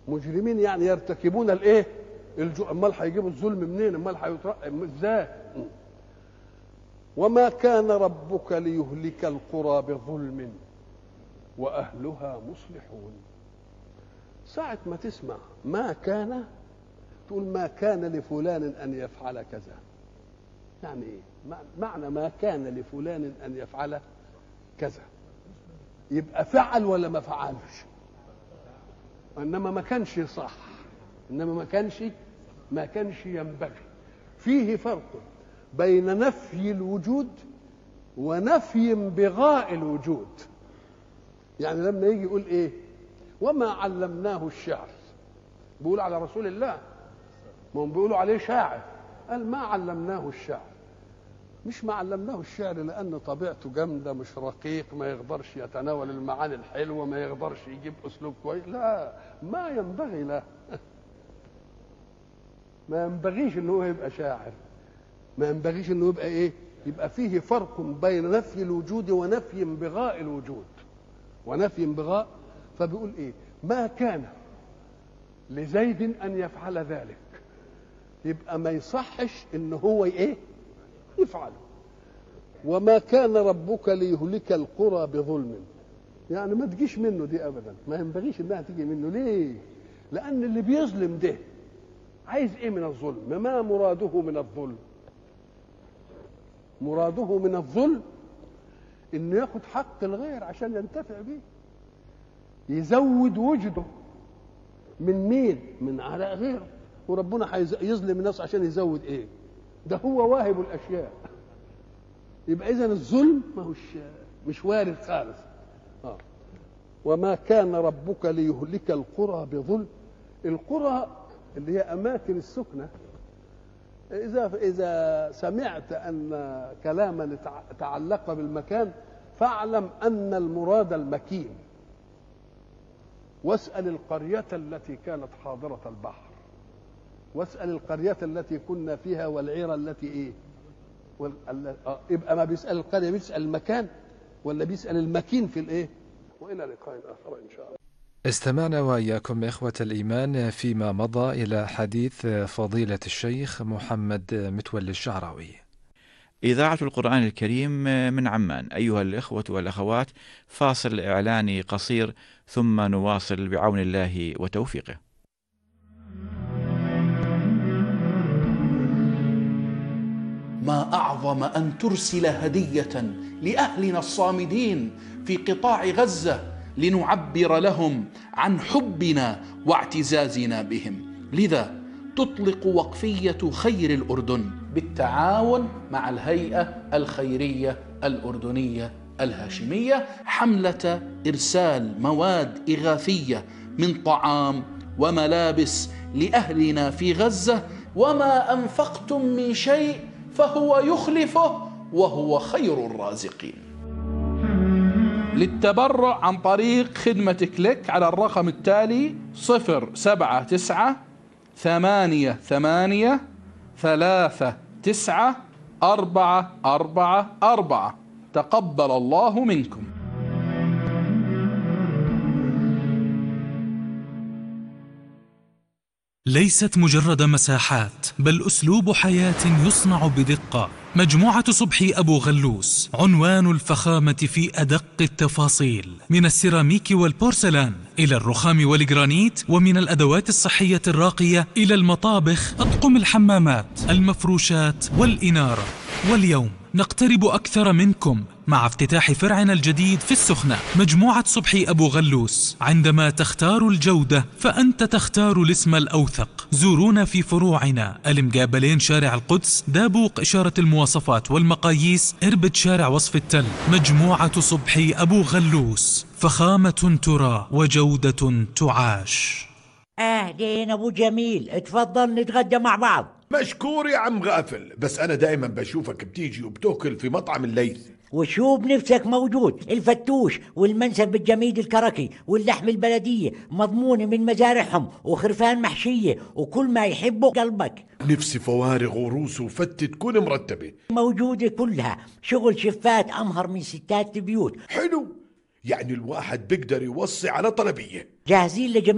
مجرمين يعني يرتكبون الايه الجو امال هيجيبوا الظلم منين امال هيترقى ازاي وما كان ربك ليهلك القرى بظلم واهلها مصلحون ساعة ما تسمع ما كان تقول ما كان لفلان ان يفعل كذا يعني ايه معنى ما كان لفلان ان يفعل كذا يبقى فعل ولا ما فعلش انما ما كانش صح انما ما كانش ما كانش ينبغي فيه فرق بين نفي الوجود ونفي انبغاء الوجود يعني لما يجي يقول ايه وما علمناه الشعر بيقول على رسول الله ما هم بيقولوا عليه شاعر قال ما علمناه الشعر مش ما علمناه الشعر لان طبيعته جامده مش رقيق ما يقدرش يتناول المعاني الحلوه ما يقدرش يجيب اسلوب كويس لا ما ينبغي له ما ينبغيش ان هو يبقى شاعر ما ينبغيش انه يبقى ايه يبقى فيه فرق بين نفي الوجود ونفي انبغاء الوجود ونفي انبغاء فبيقول ايه ما كان لزيد ان يفعل ذلك يبقى ما يصحش ان هو ايه يفعله وما كان ربك ليهلك القرى بظلم يعني ما تجيش منه دي ابدا ما ينبغيش انها تيجي منه ليه لان اللي بيظلم ده عايز ايه من الظلم ما مراده من الظلم مراده من الظلم انه ياخد حق الغير عشان ينتفع بيه يزود وجده من مين من على غيره وربنا هيظلم الناس عشان يزود ايه ده هو واهب الاشياء يبقى اذا الظلم ما هوش مش وارد خالص آه. وما كان ربك ليهلك القرى بظلم القرى اللي هي اماكن السكنه اذا اذا سمعت ان كلاما تعلق بالمكان فاعلم ان المراد المكين واسال القريه التي كانت حاضره البحر واسال القريه التي كنا فيها والعيره التي ايه وال... آه. يبقى ما بيسال القريه بيسال المكان ولا بيسال المكين في الايه والى لقاء اخر ان شاء الله استمعنا وإياكم إخوة الإيمان فيما مضى إلى حديث فضيلة الشيخ محمد متولي الشعراوي إذاعة القرآن الكريم من عمان أيها الإخوة والأخوات فاصل إعلاني قصير ثم نواصل بعون الله وتوفيقه ما أعظم أن ترسل هدية لأهلنا الصامدين في قطاع غزة لنعبر لهم عن حبنا واعتزازنا بهم لذا تطلق وقفيه خير الاردن بالتعاون مع الهيئه الخيريه الاردنيه الهاشميه حمله ارسال مواد اغاثيه من طعام وملابس لاهلنا في غزه وما انفقتم من شيء فهو يخلفه وهو خير الرازقين للتبرع عن طريق خدمة كليك على الرقم التالي صفر سبعة تسعة ثمانية ثمانية ثلاثة تسعة أربعة أربعة أربعة تقبل الله منكم ليست مجرد مساحات بل أسلوب حياة يصنع بدقة مجموعة صبحي أبو غلوس عنوان الفخامة في أدق التفاصيل من السيراميك والبورسلان إلى الرخام والجرانيت ومن الأدوات الصحية الراقية إلى المطابخ أطقم الحمامات المفروشات والإنارة واليوم نقترب أكثر منكم مع افتتاح فرعنا الجديد في السخنة مجموعة صبحي أبو غلوس عندما تختار الجودة فأنت تختار الاسم الأوثق زورونا في فروعنا المقابلين شارع القدس دابوق إشارة المواصفات والمقاييس إربد شارع وصف التل مجموعة صبحي أبو غلوس فخامة ترى وجودة تعاش أهلين أبو جميل اتفضل نتغدى مع بعض مشكور يا عم غافل بس أنا دائما بشوفك بتيجي وبتاكل في مطعم الليث وشو بنفسك موجود الفتوش والمنسف الجميد الكركي واللحم البلدية مضمونة من مزارعهم وخرفان محشية وكل ما يحبه قلبك نفسي فوارغ وروس وفتة تكون مرتبة موجودة كلها شغل شفات أمهر من ستات البيوت حلو يعني الواحد بيقدر يوصي على طلبية جاهزين لجميع